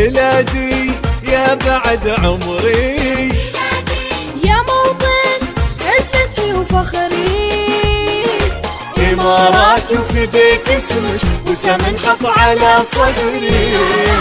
ميلادي يا بعد عمري يا موطن عزتي وفخري إماراتي وفديت اسمك وسمن حط على صدري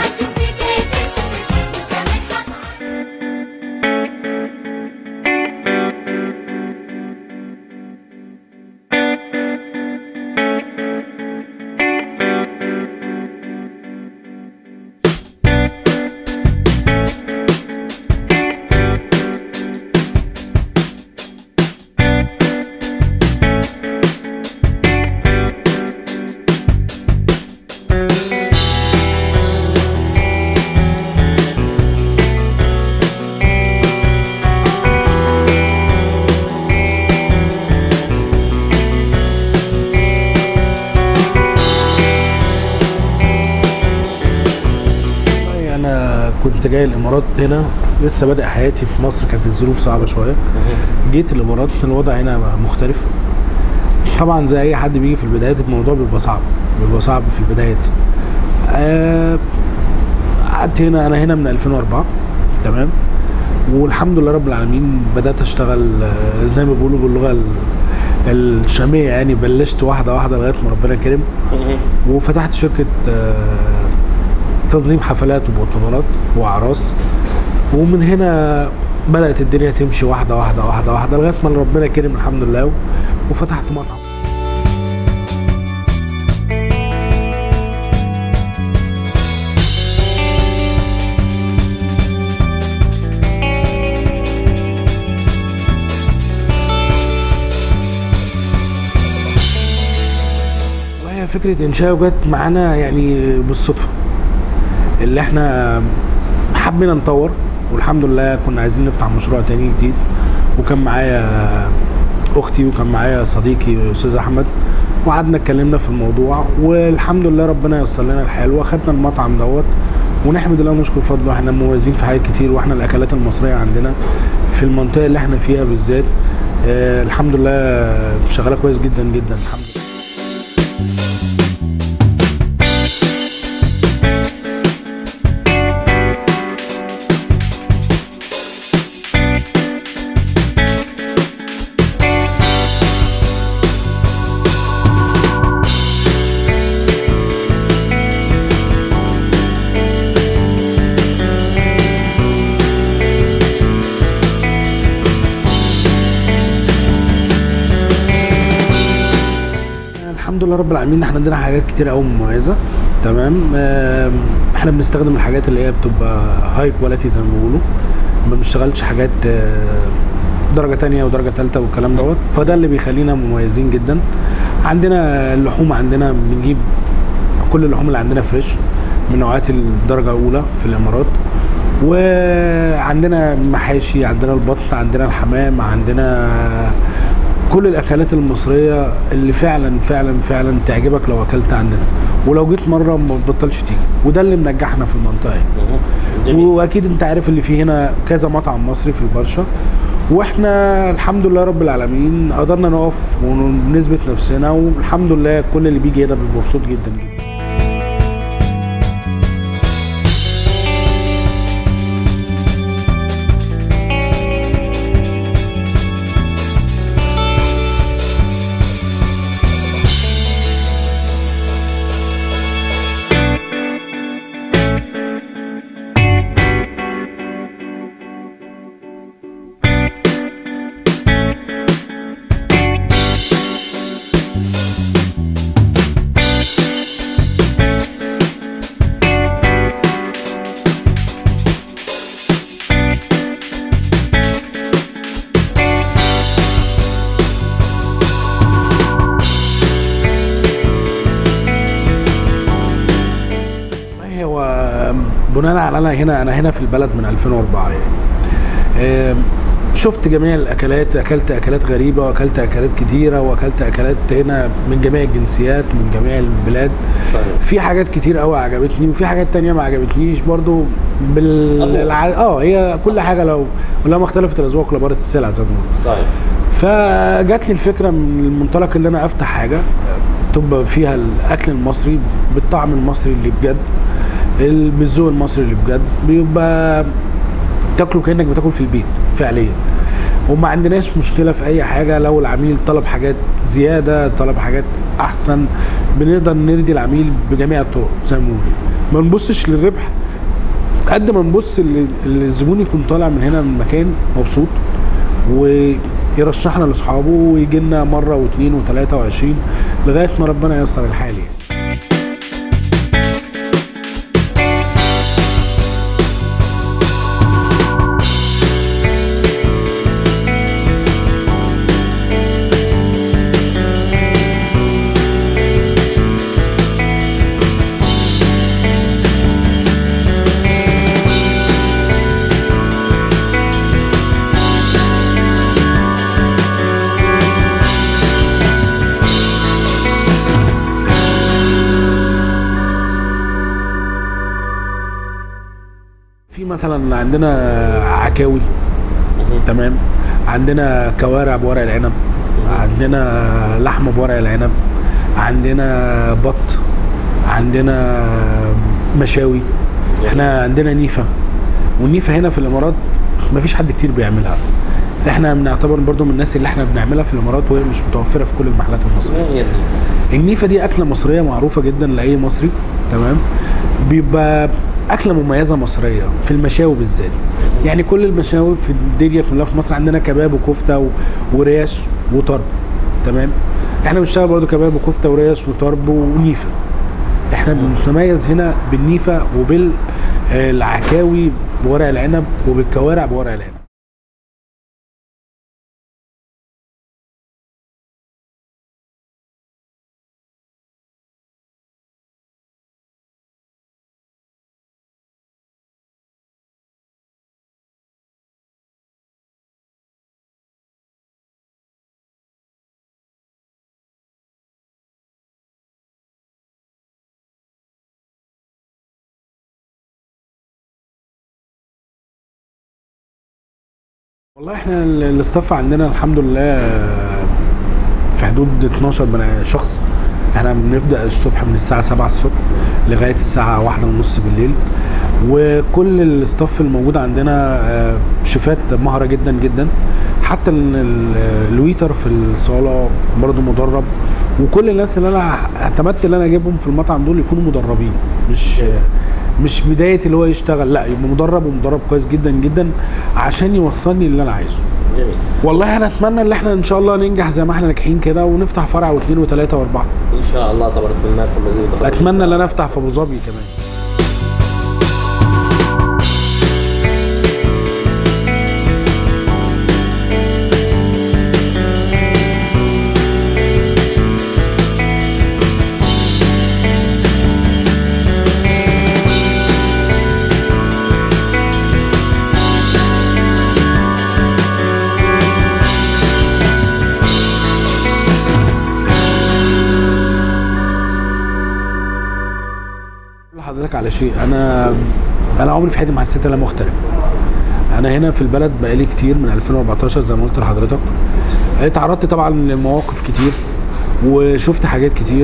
والله انا كنت جاي الامارات هنا لسه بادئ حياتي في مصر كانت الظروف صعبه شويه جيت الامارات الوضع هنا مختلف طبعا زي اي حد بيجي في البدايات الموضوع بيبقى صعب بيبقى صعب في البدايات آه، قعدت هنا انا هنا من 2004 تمام والحمد لله رب العالمين بدات اشتغل آه، زي ما بيقولوا باللغه ال- الشاميه يعني بلشت واحده واحده لغايه ما ربنا كرم وفتحت شركه آه، تنظيم حفلات ومؤتمرات واعراس ومن هنا بدات الدنيا تمشي واحده واحده واحده واحده لغايه ما ربنا كرم الحمد لله وفتحت مطعم وهي فكره انشاء جت معانا يعني بالصدفه اللي احنا حبينا نطور والحمد لله كنا عايزين نفتح مشروع تاني جديد وكان معايا اختي وكان معايا صديقي استاذ احمد وقعدنا اتكلمنا في الموضوع والحمد لله ربنا يسر لنا الحال واخدنا المطعم دوت ونحمد الله ونشكر فضله احنا مميزين في حاجات كتير واحنا الاكلات المصريه عندنا في المنطقه اللي احنا فيها بالذات آه الحمد لله شغاله كويس جدا جدا الحمد لله الحمد لله رب العالمين احنا عندنا حاجات كتير قوي مميزه تمام آم، احنا بنستخدم الحاجات اللي هي بتبقى هاي كواليتي زي ما بيقولوا ما بنشتغلش حاجات آه، درجه تانية ودرجه تالتة والكلام دوت فده اللي بيخلينا مميزين جدا عندنا اللحوم عندنا بنجيب كل اللحوم اللي عندنا فريش من نوعات الدرجه الاولى في الامارات وعندنا محاشي عندنا البط عندنا الحمام عندنا كل الاكلات المصريه اللي فعلا فعلا فعلا تعجبك لو اكلت عندنا ولو جيت مره ما تبطلش تيجي وده اللي منجحنا في المنطقه يعني. جميل واكيد انت عارف اللي فيه هنا كذا مطعم مصري في البرشا واحنا الحمد لله رب العالمين قدرنا نقف ونثبت نفسنا والحمد لله كل اللي بيجي هنا بيبقى مبسوط جدا جدا والله هو بناء على انا هنا انا هنا في البلد من 2004 يعني آم، شفت جميع الاكلات اكلت اكلات غريبه واكلت اكلات كتيره واكلت اكلات هنا من جميع الجنسيات من جميع البلاد صحيح في حاجات كتير قوي عجبتني وفي حاجات تانية ما عجبتنيش برضو بال أذواق. الع- اه هي كل حاجه لو لو ما اختلفت الاذواق لبارت السلع زي ما بيقولوا صحيح فجاتني الفكره من المنطلق اللي انا افتح حاجه تبقى فيها الاكل المصري بالطعم المصري اللي بجد ال- بالذوق المصري اللي بجد بيبقى تاكله كانك بتاكل في البيت فعليا وما عندناش مشكله في اي حاجه لو العميل طلب حاجات زياده طلب حاجات احسن بنقدر نرضي العميل بجميع الطرق زي ما بنقول ما نبصش للربح قد ما نبص اللي اللي الزبون يكون طالع من هنا من المكان مبسوط ويرشحنا لاصحابه ويجي لنا مره واثنين وثلاثه وعشرين لغايه ما ربنا ييسر الحال يعني. في مثلا عندنا عكاوي تمام عندنا كوارع بورق العنب عندنا لحمه بورق العنب عندنا بط عندنا مشاوي احنا عندنا نيفه والنيفه هنا في الامارات مفيش حد كتير بيعملها احنا بنعتبر برضو من الناس اللي احنا بنعملها في الامارات وهي مش متوفره في كل المحلات المصريه ما هي النيفة؟ النيفه دي اكله مصريه معروفه جدا لاي مصري تمام بيبقى اكله مميزه مصريه في المشاوي بالذات يعني كل المشاوي في الدنيا كلها في مصر عندنا كباب وكفته و- وريش وطرب تمام احنا بنشتغل برضه كباب وكفته وريش وطرب ونيفه احنا بنتميز هنا بالنيفه وبالعكاوي بورق العنب وبالكوارع بورق العنب والله احنا ال- الاستاف عندنا الحمد لله في حدود 12 بني شخص احنا بنبدا الصبح من الساعه 7 الصبح لغايه الساعه واحدة ونص بالليل وكل الاستاف الموجود عندنا آه، شيفات مهره جدا جدا حتى ال- ال- الويتر في الصاله برضه مدرب وكل الناس اللي انا اعتمدت ان انا اجيبهم في المطعم دول يكونوا مدربين مش مش بدايه اللي هو يشتغل لا يبقى مدرب ومدرب كويس جدا جدا عشان يوصلني اللي انا عايزه جميل والله انا اتمنى ان احنا ان شاء الله ننجح زي ما احنا ناجحين كده ونفتح فرع واثنين وثلاثه واربعه ان شاء الله تبارك الله لكم مزيد وتقدم اتمنى ان انا افتح في ابو ظبي كمان أقول لحضرتك على شيء انا انا عمري في حياتي ما حسيت ان انا مغترب انا هنا في البلد بقالي كتير من 2014 زي ما قلت لحضرتك اتعرضت طبعا لمواقف كتير وشفت حاجات كتير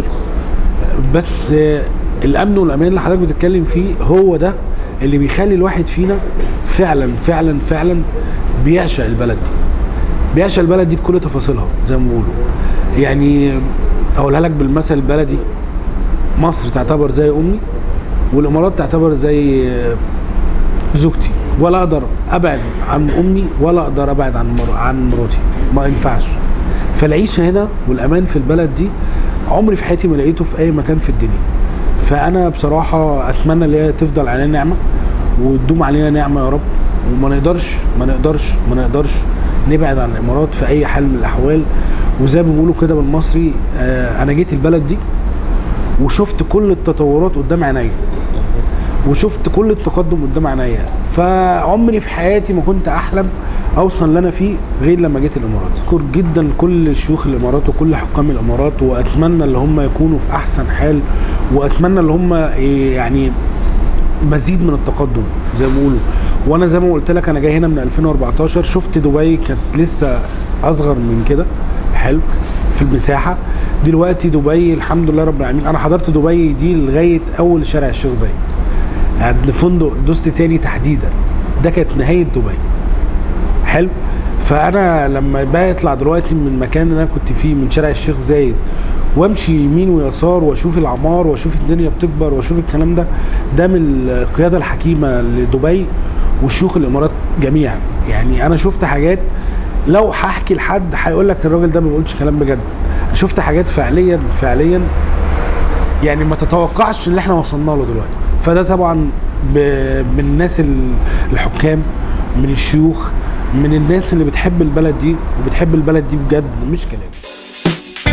بس آه، الامن والامان اللي حضرتك بتتكلم فيه هو ده اللي بيخلي الواحد فينا فعلا فعلا فعلا بيعشق البلد دي بيعشق البلد دي بكل تفاصيلها زي ما بيقولوا يعني اقولها لك بالمثل البلدي مصر تعتبر زي امي والامارات تعتبر زي آه، زوجتي ولا اقدر ابعد عن امي ولا اقدر ابعد عن مر... عن مراتي ما ينفعش فالعيشه هنا والامان في البلد دي عمري في حياتي ما لقيته في اي مكان في الدنيا فانا بصراحه اتمنى ان هي تفضل علينا نعمه وتدوم علينا نعمه يا رب وما نقدرش ما نقدرش ما نقدرش نبعد عن الامارات في اي حال من الاحوال وزي ما بيقولوا كده بالمصري آه انا جيت البلد دي وشفت كل التطورات قدام عينيا وشفت كل التقدم قدام عينيا فعمري في حياتي ما كنت احلم اوصل اللي انا فيه غير لما جيت الامارات اشكر جدا كل شيوخ الامارات وكل حكام الامارات واتمنى ان هم يكونوا في احسن حال واتمنى ان هم إيه يعني مزيد من التقدم زي ما بيقولوا وانا زي ما قلت لك انا جاي هنا من 2014 شفت دبي كانت لسه اصغر من كده حلو في المساحه دلوقتي دبي الحمد لله رب العالمين انا حضرت دبي دي لغايه اول شارع الشيخ زايد عند فندق دوست تاني تحديدا ده كانت نهايه دبي حلو فانا لما بقى اطلع دلوقتي من المكان اللي انا كنت فيه من شارع الشيخ زايد وامشي يمين ويسار واشوف العمار واشوف الدنيا بتكبر واشوف الكلام ده ده من القياده الحكيمه لدبي وشيوخ الامارات جميعا يعني انا شفت حاجات لو هحكي لحد هيقول لك الراجل ده ما بيقولش كلام بجد شفت حاجات فعليا فعليا يعني ما تتوقعش اللي احنا وصلنا له دلوقتي فده طبعا ب- من الناس ال- الحكام من الشيوخ من الناس اللي بتحب البلد دي وبتحب البلد دي بجد مش كلام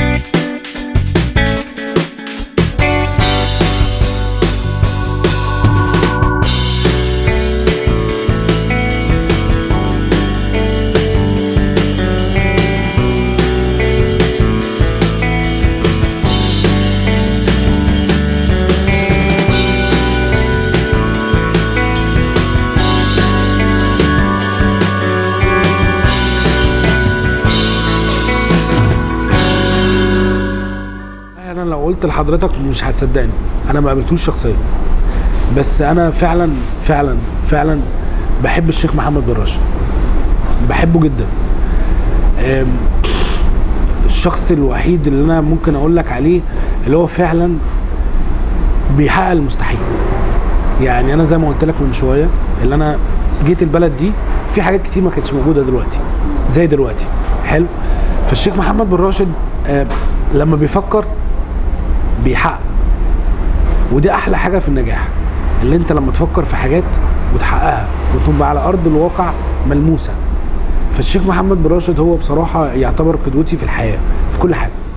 انا لو قلت لحضرتك مش هتصدقني انا ما قابلتوش شخصيا بس انا فعلا فعلا فعلا بحب الشيخ محمد بن راشد بحبه جدا أم، الشخص الوحيد اللي انا ممكن اقول لك عليه اللي هو فعلا بيحقق المستحيل يعني انا زي ما قلت لك من شويه اللي انا جيت البلد دي في حاجات كتير ما كانتش موجوده دلوقتي زي دلوقتي حلو فالشيخ محمد بن راشد آه، لما بيفكر بيحقق ودي احلى حاجه في النجاح اللي انت لما تفكر في حاجات وتحققها وتبقى على ارض الواقع ملموسه فالشيخ محمد بن راشد هو بصراحه يعتبر قدوتي في الحياه في كل حاجه